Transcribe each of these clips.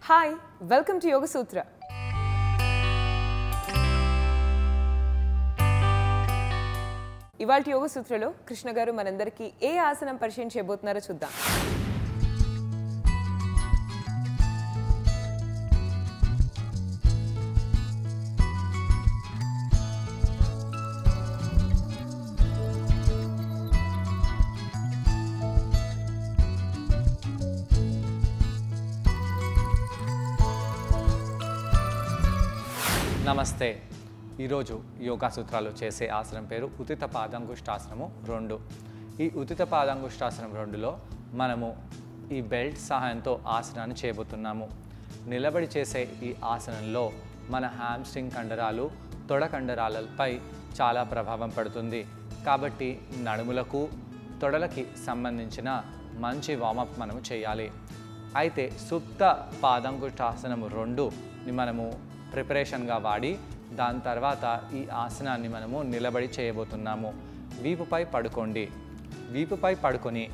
hi welcome to Yoga Sutra ఇవాళ యోగ సూత్రలో కృష్ణ గారు మనందరికీ ఏ ఆసనం పరిచయం చేయబోతున్నారో చూద్దాం నమస్తే ఈరోజు యోగా సూత్రాలు చేసే ఆసనం పేరు ఉతిత పాదంగుష్టాసనము రెండు ఈ ఉతిత పాదంగుష్టాసనం రెండులో మనము ఈ బెల్ట్ సహాయంతో ఆసనాన్ని చేయబోతున్నాము నిలబడి చేసే ఈ ఆసనంలో మన హ్యామ్స్ట్రింగ్ కండరాలు తొడ కండరాలపై చాలా ప్రభావం పడుతుంది కాబట్టి నడుములకు తొడలకి సంబంధించిన మంచి వామప్ మనము చేయాలి అయితే సుప్త పాదంకుష్టాసనము రెండుని మనము ప్రిపరేషన్గా వాడి దాని తర్వాత ఈ ఆసనాన్ని మనము నిలబడి చేయబోతున్నాము వీపుపై పడుకోండి వీపుపై పడుకొని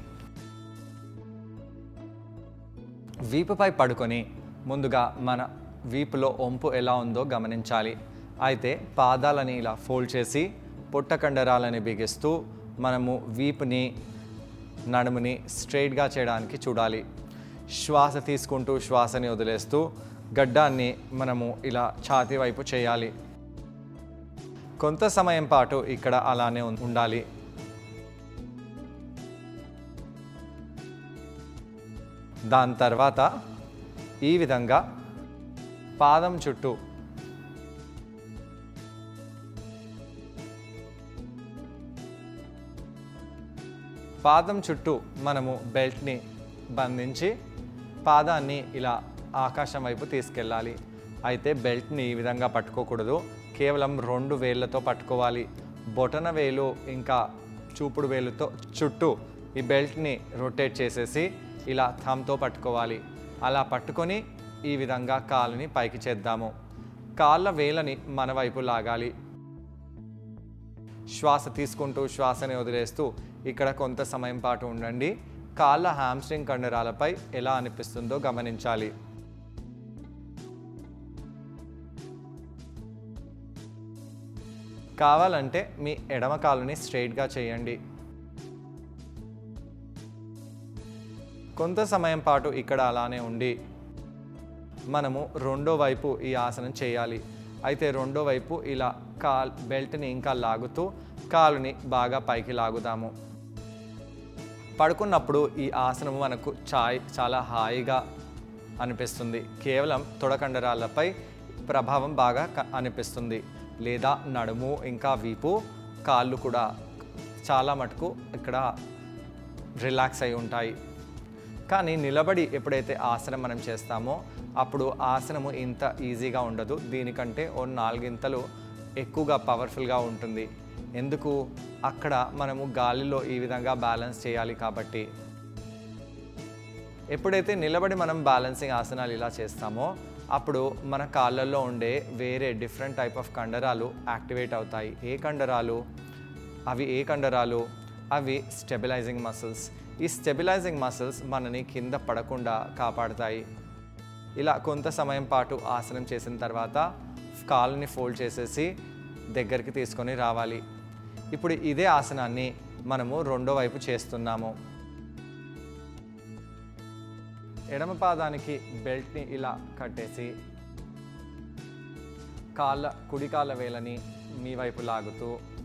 వీపుపై పడుకొని ముందుగా మన వీపులో వంపు ఎలా ఉందో గమనించాలి అయితే పాదాలని ఇలా ఫోల్డ్ చేసి పొట్ట కండరాలని బిగిస్తూ మనము వీపుని నడుముని స్ట్రైట్గా చేయడానికి చూడాలి శ్వాస తీసుకుంటూ శ్వాసని వదిలేస్తూ గడ్డాన్ని మనము ఇలా ఛాతీ వైపు చేయాలి కొంత సమయం పాటు ఇక్కడ అలానే ఉం- ఉండాలి దాని తర్వాత ఈ విధంగా పాదం చుట్టూ పాదం చుట్టూ మనము బెల్ట్ని బంధించి పాదాన్ని ఇలా ఆకాశం వైపు తీసుకెళ్ళాలి అయితే బెల్ట్ని ఈ విధంగా పట్టుకోకూడదు కేవలం రెండు వేళ్ళతో పట్టుకోవాలి బొటన వేలు ఇంకా చూపుడు వేలుతో చుట్టూ ఈ బెల్ట్ని రొటేట్ చేసేసి ఇలా థమ్తో పట్టుకోవాలి అలా పట్టుకొని ఈ విధంగా కాలుని పైకి చేద్దాము కాళ్ళ వేలని మన వైపు లాగాలి శ్వాస తీసుకుంటూ శ్వాసని వదిలేస్తూ ఇక్కడ కొంత సమయం పాటు ఉండండి కాళ్ళ హ్యామ్స్ట్రింగ్ కండరాలపై ఎలా అనిపిస్తుందో గమనించాలి కావాలంటే మీ ఎడమ కాలుని స్ట్రైట్గా చేయండి కొంత సమయం పాటు ఇక్కడ అలానే ఉండి మనము రెండో వైపు ఈ ఆసనం చేయాలి అయితే రెండో వైపు ఇలా కాల్ బెల్ట్ని ఇంకా లాగుతూ కాలుని బాగా పైకి లాగుదాము పడుకున్నప్పుడు ఈ ఆసనం మనకు చాయ్ చాలా హాయిగా అనిపిస్తుంది కేవలం తొడకండరాలపై ప్రభావం బాగా క- అనిపిస్తుంది లేదా నడుము ఇంకా వీపు కాళ్ళు కూడా చాలా మటుకు ఇక్కడ రిలాక్స్ అయి ఉంటాయి కానీ నిలబడి ఎప్పుడైతే ఆసనం మనం చేస్తామో అప్పుడు ఆసనము ఇంత ఈజీగా ఉండదు దీనికంటే ఓ నాలుగింతలు ఎక్కువగా పవర్ఫుల్గా ఉంటుంది ఎందుకు అక్కడ మనము గాలిలో ఈ విధంగా బ్యాలెన్స్ చేయాలి కాబట్టి ఎప్పుడైతే నిలబడి మనం బ్యాలెన్సింగ్ ఆసనాలు ఇలా చేస్తామో అప్పుడు మన కాళ్ళల్లో ఉండే వేరే డిఫరెంట్ టైప్ ఆఫ్ కండరాలు యాక్టివేట్ అవుతాయి ఏ కండరాలు అవి ఏ కండరాలు అవి స్టెబిలైజింగ్ మసిల్స్ ఈ స్టెబిలైజింగ్ మసిల్స్ మనని కింద పడకుండా కాపాడుతాయి ఇలా కొంత సమయం పాటు ఆసనం చేసిన తర్వాత కాలుని ఫోల్డ్ చేసేసి దగ్గరికి తీసుకొని రావాలి ఇప్పుడు ఇదే ఆసనాన్ని మనము రెండో వైపు చేస్తున్నాము ఎడమ పాదానికి బెల్ట్ని ఇలా కట్టేసి కాళ్ళ కుడి కాళ్ళ వేలని మీ వైపు లాగుతూ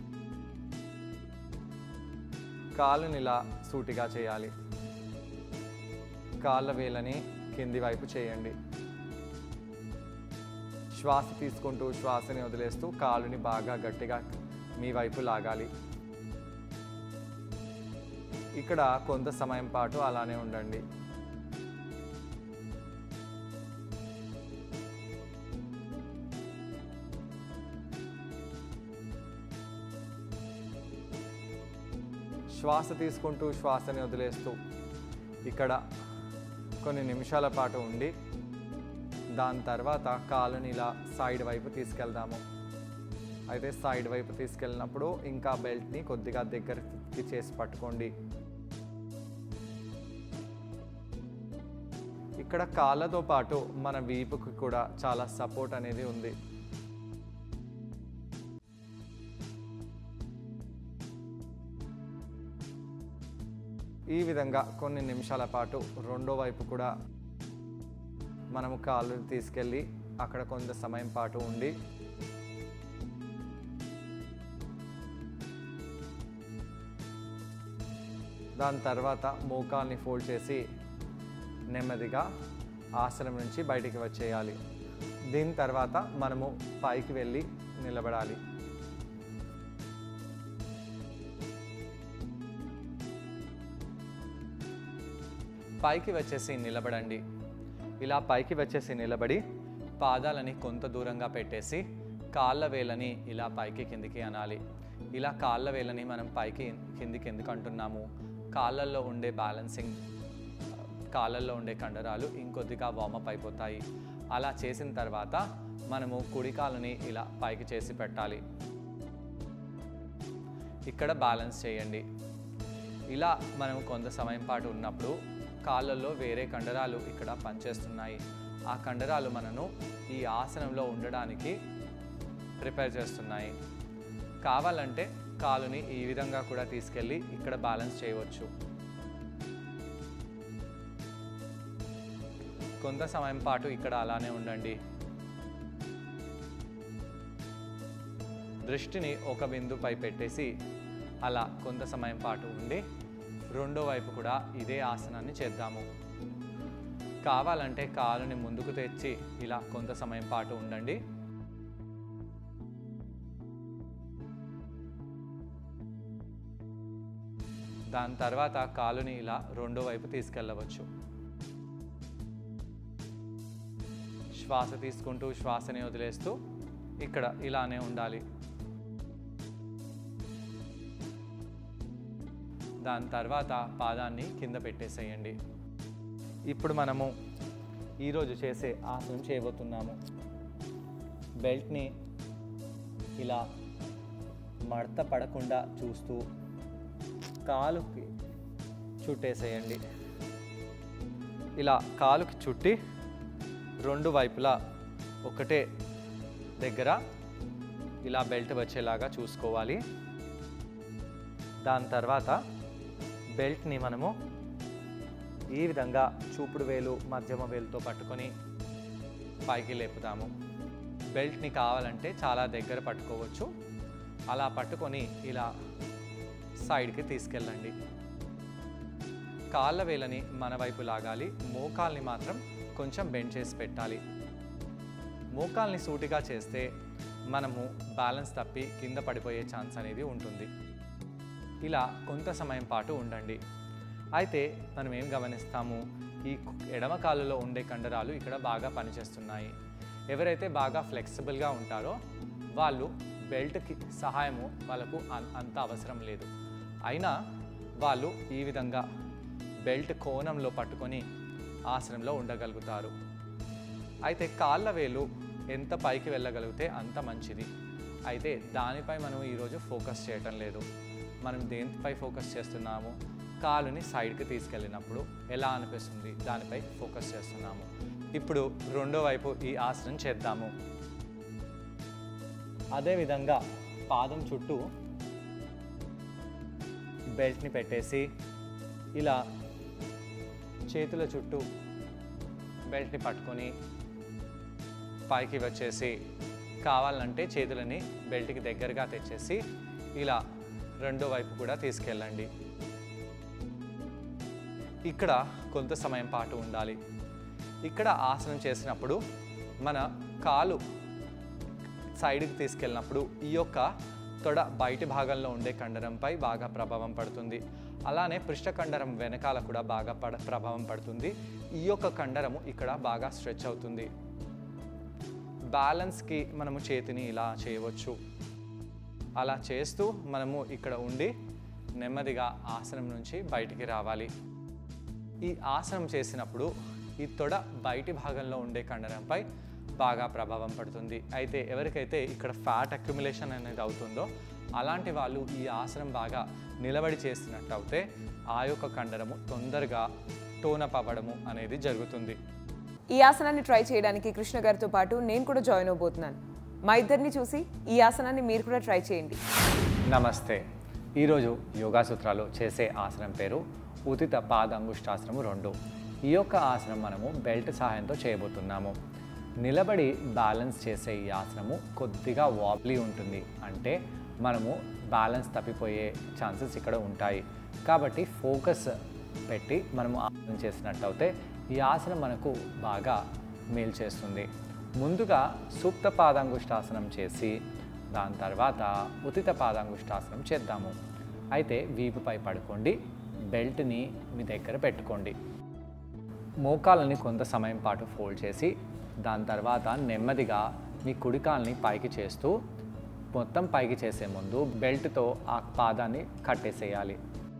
కాళ్ళని ఇలా సూటిగా చేయాలి కాళ్ళ వేలని కింది వైపు చేయండి శ్వాస తీసుకుంటూ శ్వాసని వదిలేస్తూ కాలుని బాగా గట్టిగా మీ వైపు లాగాలి ఇక్కడ కొంత సమయం పాటు అలానే ఉండండి శ్వాస తీసుకుంటూ శ్వాసని వదిలేస్తూ ఇక్కడ కొన్ని నిమిషాల పాటు ఉండి దాని తర్వాత కాలుని ఇలా సైడ్ వైపు తీసుకెళ్దాము అయితే సైడ్ వైపు తీసుకెళ్ళినప్పుడు ఇంకా బెల్ట్ని కొద్దిగా దగ్గరికి చేసి పట్టుకోండి ఇక్కడ కాళ్ళతో పాటు మన వీపుకి కూడా చాలా సపోర్ట్ అనేది ఉంది ఈ విధంగా కొన్ని నిమిషాల పాటు రెండో వైపు కూడా మనము కాళ్ళు తీసుకెళ్ళి అక్కడ కొంత సమయం పాటు ఉండి దాని తర్వాత మోకాల్ని ఫోల్డ్ చేసి నెమ్మదిగా ఆసనం నుంచి బయటికి వచ్చేయాలి దీని తర్వాత మనము పైకి వెళ్ళి నిలబడాలి పైకి వచ్చేసి నిలబడండి ఇలా పైకి వచ్చేసి నిలబడి పాదాలని కొంత దూరంగా పెట్టేసి కాళ్ళ వేలని ఇలా పైకి కిందికి అనాలి ఇలా కాళ్ళ వేలని మనం పైకి కిందికి ఎందుకు అంటున్నాము కాళ్ళల్లో ఉండే బ్యాలెన్సింగ్ కాళ్ళల్లో ఉండే కండరాలు ఇంకొద్దిగా వార్మప్ అయిపోతాయి అలా చేసిన తర్వాత మనము కుడి కాలుని ఇలా పైకి చేసి పెట్టాలి ఇక్కడ బ్యాలెన్స్ చేయండి ఇలా మనం కొంత సమయం పాటు ఉన్నప్పుడు కాళ్ళల్లో వేరే కండరాలు ఇక్కడ పనిచేస్తున్నాయి ఆ కండరాలు మనను ఈ ఆసనంలో ఉండడానికి ప్రిపేర్ చేస్తున్నాయి కావాలంటే కాలుని ఈ విధంగా కూడా తీసుకెళ్ళి ఇక్కడ బ్యాలెన్స్ చేయవచ్చు కొంత సమయం పాటు ఇక్కడ అలానే ఉండండి దృష్టిని ఒక బిందుపై పెట్టేసి అలా కొంత సమయం పాటు ఉండి రెండో వైపు కూడా ఇదే ఆసనాన్ని చేద్దాము కావాలంటే కాలుని ముందుకు తెచ్చి ఇలా కొంత సమయం పాటు ఉండండి దాని తర్వాత కాలుని ఇలా రెండో వైపు తీసుకెళ్ళవచ్చు శ్వాస తీసుకుంటూ శ్వాసని వదిలేస్తూ ఇక్కడ ఇలానే ఉండాలి దాని తర్వాత పాదాన్ని కింద పెట్టేసేయండి ఇప్పుడు మనము ఈరోజు చేసే ఆసనం చేయబోతున్నాము బెల్ట్ని ఇలా మడత పడకుండా చూస్తూ కాలుకి చుట్టేసేయండి ఇలా కాలుకి చుట్టి రెండు వైపులా ఒకటే దగ్గర ఇలా బెల్ట్ వచ్చేలాగా చూసుకోవాలి దాని తర్వాత బెల్ట్ని మనము ఈ విధంగా చూపుడు వేలు మధ్యమ వేలుతో పట్టుకొని పైకి లేపుతాము బెల్ట్ని కావాలంటే చాలా దగ్గర పట్టుకోవచ్చు అలా పట్టుకొని ఇలా సైడ్కి తీసుకెళ్ళండి కాళ్ళ వేలని మన వైపు లాగాలి మోకాల్ని మాత్రం కొంచెం బెండ్ చేసి పెట్టాలి మోకాల్ని సూటిగా చేస్తే మనము బ్యాలెన్స్ తప్పి కింద పడిపోయే ఛాన్స్ అనేది ఉంటుంది ఇలా కొంత సమయం పాటు ఉండండి అయితే మనం ఏం గమనిస్తాము ఈ ఎడమ కాలులో ఉండే కండరాలు ఇక్కడ బాగా పనిచేస్తున్నాయి ఎవరైతే బాగా ఫ్లెక్సిబుల్గా ఉంటారో వాళ్ళు బెల్ట్కి సహాయము వాళ్ళకు అన్- అంత అవసరం లేదు అయినా వాళ్ళు ఈ విధంగా బెల్ట్ కోణంలో పట్టుకొని ఆసనంలో ఉండగలుగుతారు అయితే కాళ్ళ వేలు ఎంత పైకి వెళ్ళగలిగితే అంత మంచిది అయితే దానిపై మనం ఈరోజు ఫోకస్ చేయటం లేదు మనం దేనిపై ఫోకస్ చేస్తున్నాము కాలుని సైడ్కి తీసుకెళ్ళినప్పుడు ఎలా అనిపిస్తుంది దానిపై ఫోకస్ చేస్తున్నాము ఇప్పుడు రెండో వైపు ఈ ఆసనం చేద్దాము అదేవిధంగా పాదం చుట్టూ బెల్ట్ని పెట్టేసి ఇలా చేతుల చుట్టూ బెల్ట్ని పట్టుకొని పైకి వచ్చేసి కావాలంటే చేతులని బెల్ట్కి దగ్గరగా తెచ్చేసి ఇలా రెండో వైపు కూడా తీసుకెళ్ళండి ఇక్కడ కొంత సమయం పాటు ఉండాలి ఇక్కడ ఆసనం చేసినప్పుడు మన కాలు సైడ్కి తీసుకెళ్ళినప్పుడు ఈ యొక్క తొడ బయటి భాగంలో ఉండే కండరంపై బాగా ప్రభావం పడుతుంది అలానే పృష్ఠ కండరం వెనకాల కూడా బాగా పడ ప్రభావం పడుతుంది ఈ యొక్క కండరము ఇక్కడ బాగా స్ట్రెచ్ అవుతుంది బ్యాలెన్స్కి మనము చేతిని ఇలా చేయవచ్చు అలా చేస్తూ మనము ఇక్కడ ఉండి నెమ్మదిగా ఆసనం నుంచి బయటికి రావాలి ఈ ఆసనం చేసినప్పుడు ఈ తొడ బయటి భాగంలో ఉండే కండరంపై బాగా ప్రభావం పడుతుంది అయితే ఎవరికైతే ఇక్కడ ఫ్యాట్ అక్యుములేషన్ అనేది అవుతుందో అలాంటి వాళ్ళు ఈ ఆసనం బాగా నిలబడి చేసినట్టు అయితే ఆ యొక్క కండరము తొందరగా టోనప్ అవ్వడము అనేది జరుగుతుంది ఈ ఆసనాన్ని ట్రై చేయడానికి కృష్ణ గారితో పాటు నేను కూడా జాయిన్ అవబోతున్నాను మా ఇద్దరిని చూసి ఈ ఆసనాన్ని మీరు కూడా ట్రై చేయండి నమస్తే ఈరోజు యోగా సూత్రాలు చేసే ఆసనం పేరు ఉతిత పాదంగుష్టాసనము రెండు ఈ యొక్క ఆసనం మనము బెల్ట్ సహాయంతో చేయబోతున్నాము నిలబడి బ్యాలెన్స్ చేసే ఈ ఆసనము కొద్దిగా వాబ్లీ ఉంటుంది అంటే మనము బ్యాలెన్స్ తప్పిపోయే ఛాన్సెస్ ఇక్కడ ఉంటాయి కాబట్టి ఫోకస్ పెట్టి మనము ఆసనం చేసినట్టయితే ఈ ఆసనం మనకు బాగా మేలు చేస్తుంది ముందుగా సూక్త పాదాంగుష్టాసనం చేసి దాని తర్వాత ఉతిత పాదాంగుష్టాసనం చేద్దాము అయితే వీపుపై పడుకోండి బెల్ట్ని మీ దగ్గర పెట్టుకోండి మోకాలని కొంత సమయం పాటు ఫోల్డ్ చేసి దాని తర్వాత నెమ్మదిగా మీ కుడికాల్ని పైకి చేస్తూ మొత్తం పైకి చేసే ముందు బెల్ట్తో ఆ పాదాన్ని కట్టేసేయాలి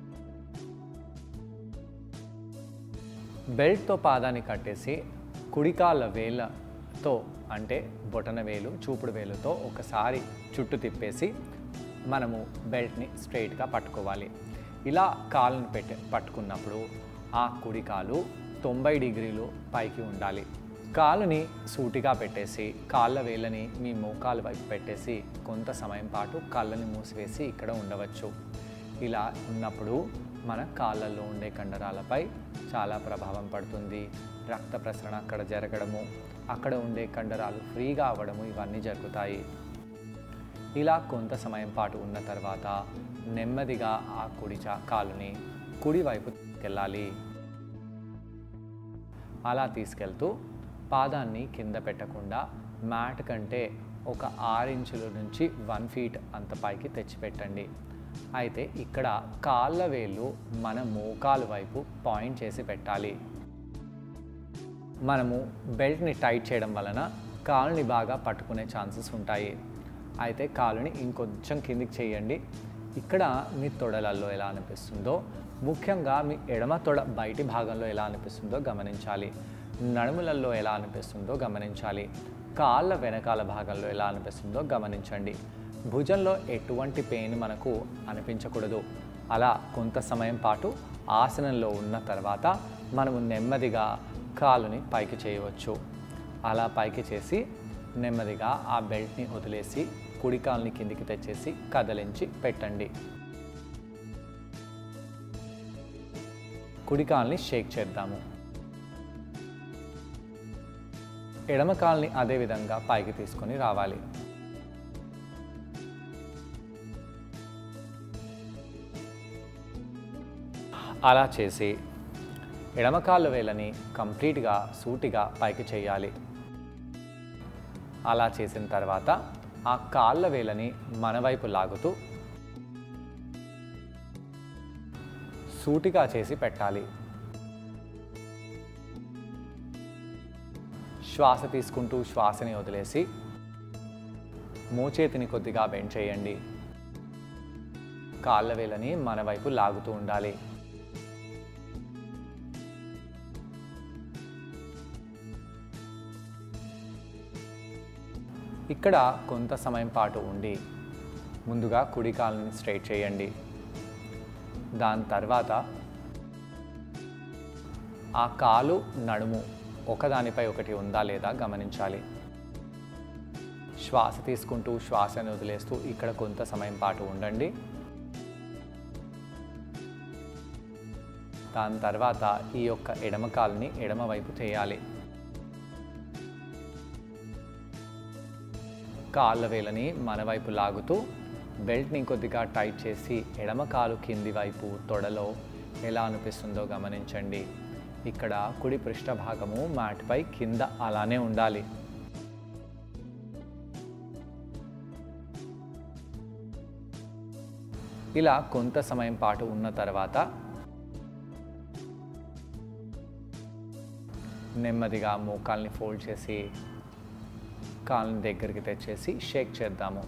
బెల్ట్తో పాదాన్ని కట్టేసి కుడికాళ్ళ వేళ్ళతో అంటే బొటన వేలు చూపుడు వేలుతో ఒకసారి చుట్టు తిప్పేసి మనము బెల్ట్ని స్ట్రైట్గా పట్టుకోవాలి ఇలా కాళ్ళను పెట్టి పట్టుకున్నప్పుడు ఆ కుడి కాలు తొంభై డిగ్రీలు పైకి ఉండాలి కాలుని సూటిగా పెట్టేసి కాళ్ళ వేళ్ళని మీ మోకాలు వైపు పెట్టేసి కొంత సమయం పాటు కళ్ళని మూసివేసి ఇక్కడ ఉండవచ్చు ఇలా ఉన్నప్పుడు మన కాళ్ళల్లో ఉండే కండరాలపై చాలా ప్రభావం పడుతుంది రక్త ప్రసరణ అక్కడ జరగడము అక్కడ ఉండే కండరాలు ఫ్రీగా అవ్వడము ఇవన్నీ జరుగుతాయి ఇలా కొంత సమయం పాటు ఉన్న తర్వాత నెమ్మదిగా ఆ కుడి చా కాలుని కుడి వైపు తీసుకెళ్ళాలి అలా తీసుకెళ్తూ పాదాన్ని కింద పెట్టకుండా మ్యాట్ కంటే ఒక ఆరు ఇంచుల నుంచి వన్ ఫీట్ అంత పైకి తెచ్చిపెట్టండి అయితే ఇక్కడ కాళ్ళ వేళ్ళు మన మోకాలు వైపు పాయింట్ చేసి పెట్టాలి మనము బెల్ట్ని టైట్ చేయడం వలన కాలుని బాగా పట్టుకునే ఛాన్సెస్ ఉంటాయి అయితే కాలుని ఇంకొంచెం కిందికి చేయండి ఇక్కడ మీ తొడలలో ఎలా అనిపిస్తుందో ముఖ్యంగా మీ ఎడమ తొడ బయటి భాగంలో ఎలా అనిపిస్తుందో గమనించాలి నడుములలో ఎలా అనిపిస్తుందో గమనించాలి కాళ్ళ వెనకాల భాగంలో ఎలా అనిపిస్తుందో గమనించండి భుజంలో ఎటువంటి పెయిన్ మనకు అనిపించకూడదు అలా కొంత సమయం పాటు ఆసనంలో ఉన్న తర్వాత మనము నెమ్మదిగా కాలుని పైకి చేయవచ్చు అలా పైకి చేసి నెమ్మదిగా ఆ బెల్ట్ని వదిలేసి కుడి కాలుని కిందికి తెచ్చేసి కదిలించి పెట్టండి కుడి కాలుని షేక్ చేద్దాము ఎడమ కాలుని అదే విధంగా పైకి తీసుకొని రావాలి అలా చేసి ఎడమ కాళ్ళ వేలని కంప్లీట్గా సూటిగా పైకి చేయాలి అలా చేసిన తర్వాత ఆ కాళ్ళ వేలని మన వైపు లాగుతూ సూటిగా చేసి పెట్టాలి శ్వాస తీసుకుంటూ శ్వాసని వదిలేసి మోచేతిని కొద్దిగా బెండ్ చేయండి కాళ్ళ వేలని మన వైపు లాగుతూ ఉండాలి ఇక్కడ కొంత సమయం పాటు ఉండి ముందుగా కుడి కాలుని స్ట్రైట్ చేయండి దాని తర్వాత ఆ కాలు నడుము ఒకదానిపై ఒకటి ఉందా లేదా గమనించాలి శ్వాస తీసుకుంటూ శ్వాసను వదిలేస్తూ ఇక్కడ కొంత సమయం పాటు ఉండండి దాని తర్వాత ఈ యొక్క ఎడమ కాలుని ఎడమ వైపు చేయాలి కాళ్ళ వేలని మన వైపు లాగుతూ బెల్ట్ని కొద్దిగా టైట్ చేసి ఎడమ కాలు కింది వైపు తొడలో ఎలా అనిపిస్తుందో గమనించండి ఇక్కడ కుడి పృష్ఠభాగము మ్యాట్పై కింద అలానే ఉండాలి ఇలా కొంత సమయం పాటు ఉన్న తర్వాత నెమ్మదిగా మోకాల్ని ఫోల్డ్ చేసి కాళ్ళని దగ్గరికి తెచ్చేసి షేక్ చేద్దాము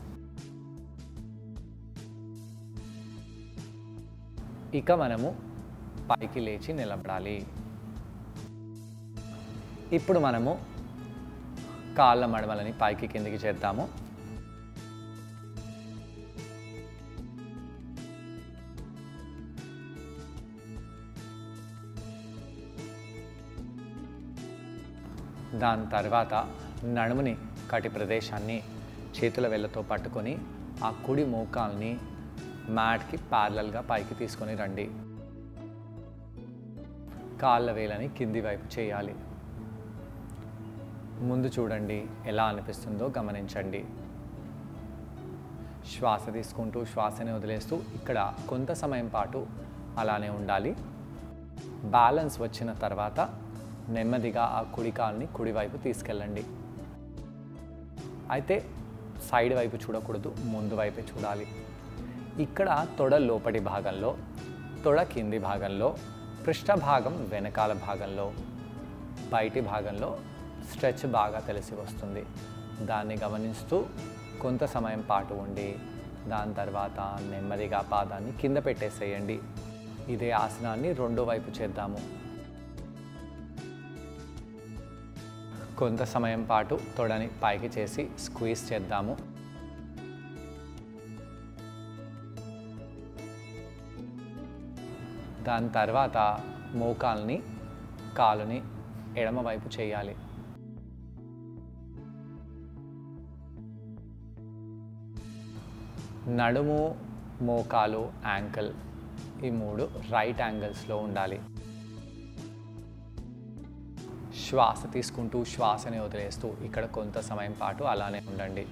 ఇక మనము పైకి లేచి నిలబడాలి ఇప్పుడు మనము కాళ్ళ మడమలని పైకి కిందికి చేద్దాము దాని తర్వాత నడుముని కటి ప్రదేశాన్ని చేతుల వేళ్ళతో పట్టుకొని ఆ కుడి మోకాల్ని మ్యాట్కి ప్యారలల్గా పైకి తీసుకొని రండి కాళ్ళ వేలని కింది వైపు చేయాలి ముందు చూడండి ఎలా అనిపిస్తుందో గమనించండి శ్వాస తీసుకుంటూ శ్వాసని వదిలేస్తూ ఇక్కడ కొంత సమయం పాటు అలానే ఉండాలి బ్యాలెన్స్ వచ్చిన తర్వాత నెమ్మదిగా ఆ కుడి కాల్ని కుడివైపు తీసుకెళ్ళండి అయితే సైడ్ వైపు చూడకూడదు ముందు వైపే చూడాలి ఇక్కడ తొడ లోపటి భాగంలో తొడ కింది భాగంలో పృష్ఠ భాగం వెనకాల భాగంలో బయటి భాగంలో స్ట్రెచ్ బాగా తెలిసి వస్తుంది దాన్ని గమనిస్తూ కొంత సమయం పాటు ఉండి దాని తర్వాత నెమ్మదిగా పాదాన్ని కింద పెట్టేసేయండి ఇదే ఆసనాన్ని రెండో వైపు చేద్దాము కొంత సమయం పాటు తొడని పైకి చేసి స్క్వీజ్ చేద్దాము దాని తర్వాత మోకాల్ని కాలుని ఎడమ వైపు చేయాలి నడుము మోకాలు యాంకిల్ ఈ మూడు రైట్ యాంగిల్స్లో ఉండాలి శ్వాస తీసుకుంటూ శ్వాసని వదిలేస్తూ ఇక్కడ కొంత సమయం పాటు అలానే ఉండండి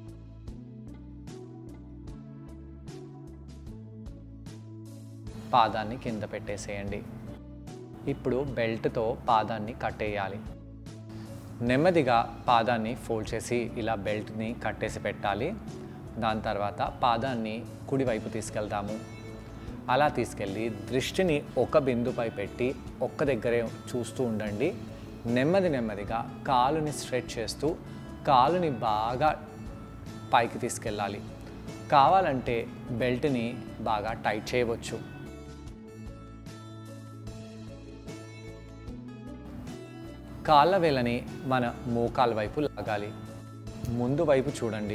పాదాన్ని కింద పెట్టేసేయండి ఇప్పుడు బెల్ట్తో పాదాన్ని కట్టేయాలి నెమ్మదిగా పాదాన్ని ఫోల్డ్ చేసి ఇలా బెల్ట్ని కట్టేసి పెట్టాలి దాని తర్వాత పాదాన్ని కుడివైపు తీసుకెళ్తాము అలా తీసుకెళ్ళి దృష్టిని ఒక బిందుపై పెట్టి ఒక్క దగ్గరే చూస్తూ ఉండండి నెమ్మది నెమ్మదిగా కాలుని స్ట్రెచ్ చేస్తూ కాలుని బాగా పైకి తీసుకెళ్ళాలి కావాలంటే బెల్ట్ని బాగా టైట్ చేయవచ్చు కాళ్ళ వేలని మన మోకాల వైపు లాగాలి ముందు వైపు చూడండి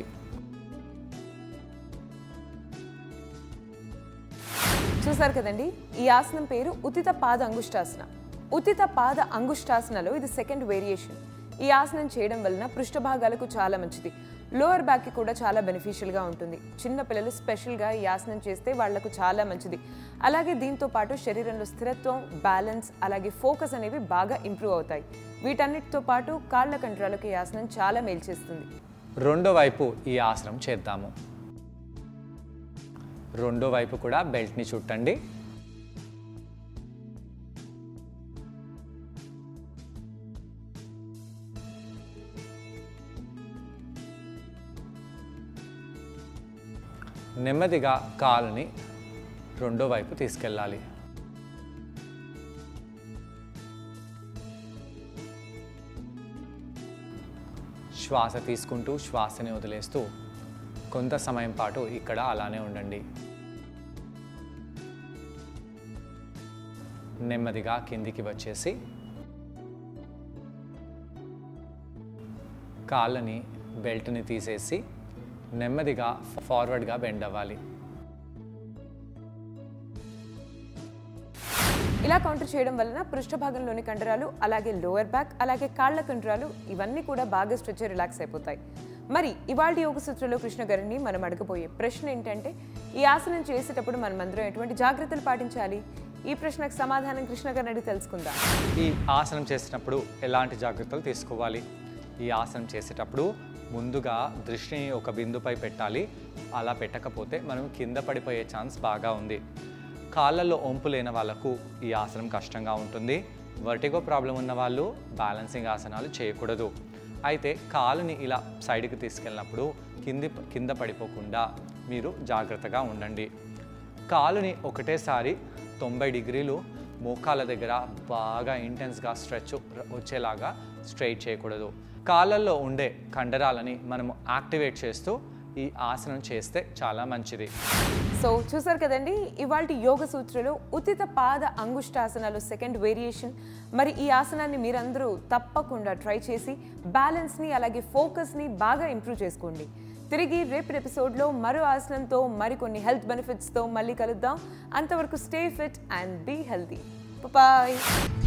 చూసారు కదండి ఈ ఆసనం పేరు ఉతిత పాద అంగుష్టాసన ఉతిత పాద అంగుష్టాసనలో ఇది సెకండ్ వేరియేషన్ ఈ ఆసనం చేయడం వలన పృష్ఠ భాగాలకు చాలా మంచిది లోవర్ బ్యాక్కి కూడా చాలా బెనిఫిషియల్గా ఉంటుంది చిన్న పిల్లలు స్పెషల్గా ఈ ఆసనం చేస్తే వాళ్లకు చాలా మంచిది అలాగే దీంతో పాటు శరీరంలో స్థిరత్వం బ్యాలెన్స్ అలాగే ఫోకస్ అనేవి బాగా ఇంప్రూవ్ అవుతాయి వీటన్నిటితో పాటు కాళ్ళ కంట్రాలకు ఈ ఆసనం చాలా మేలు చేస్తుంది రెండో వైపు ఈ ఆసనం చేద్దాము రెండో వైపు కూడా బెల్ట్ని చుట్టండి నెమ్మదిగా కాలుని రెండో వైపు తీసుకెళ్ళాలి శ్వాస తీసుకుంటూ శ్వాసని వదిలేస్తూ కొంత సమయం పాటు ఇక్కడ అలానే ఉండండి నెమ్మదిగా కిందికి వచ్చేసి కాళ్ళని బెల్ట్ని తీసేసి నెమ్మదిగా ఫార్వర్డ్గా బెండ్ అవ్వాలి ఇలా కౌంటర్ చేయడం వలన పృష్ఠ భాగంలోని కండరాలు అలాగే లోవర్ బ్యాక్ అలాగే కాళ్ళ కండరాలు ఇవన్నీ కూడా బాగా స్ట్రెచ్ రిలాక్స్ అయిపోతాయి మరి ఇవాళ యోగ సూత్రంలో కృష్ణ గారిని మనం అడగబోయే ప్రశ్న ఏంటంటే ఈ ఆసనం చేసేటప్పుడు మనం అందరం ఎటువంటి జాగ్రత్తలు పాటించాలి ఈ ప్రశ్నకు సమాధానం కృష్ణ గారిని అడిగి తెలుసుకుందాం ఈ ఆసనం చేసేటప్పుడు ఎలాంటి జాగ్రత్తలు తీసుకోవాలి ఈ ఆసనం చేసేటప్పుడు ముందుగా దృష్టిని ఒక బిందుపై పెట్టాలి అలా పెట్టకపోతే మనం కింద పడిపోయే ఛాన్స్ బాగా ఉంది కాళ్ళల్లో ఒంపు లేని వాళ్ళకు ఈ ఆసనం కష్టంగా ఉంటుంది వర్టిగో ప్రాబ్లం ఉన్న వాళ్ళు బ్యాలెన్సింగ్ ఆసనాలు చేయకూడదు అయితే కాలుని ఇలా సైడ్కి తీసుకెళ్ళినప్పుడు కింది కింద పడిపోకుండా మీరు జాగ్రత్తగా ఉండండి కాలుని ఒకటేసారి తొంభై డిగ్రీలు మోకాల దగ్గర బాగా ఇంటెన్స్గా స్ట్రెచ్ వచ్చేలాగా స్ట్రైట్ చేయకూడదు కాళ్ళల్లో ఉండే కండరాలని మనము యాక్టివేట్ చేస్తూ ఈ ఆసనం చేస్తే చాలా మంచిది సో చూసారు కదండి ఇవాళ యోగ సూత్రలో ఉతిత పాద అంగుష్టాసనాలు సెకండ్ వేరియేషన్ మరి ఈ ఆసనాన్ని మీరందరూ తప్పకుండా ట్రై చేసి బ్యాలెన్స్ని అలాగే ఫోకస్ని బాగా ఇంప్రూవ్ చేసుకోండి తిరిగి రేపటి ఎపిసోడ్లో మరో ఆసనంతో మరికొన్ని హెల్త్ బెనిఫిట్స్తో మళ్ళీ కలుద్దాం అంతవరకు stay fit and be healthy bye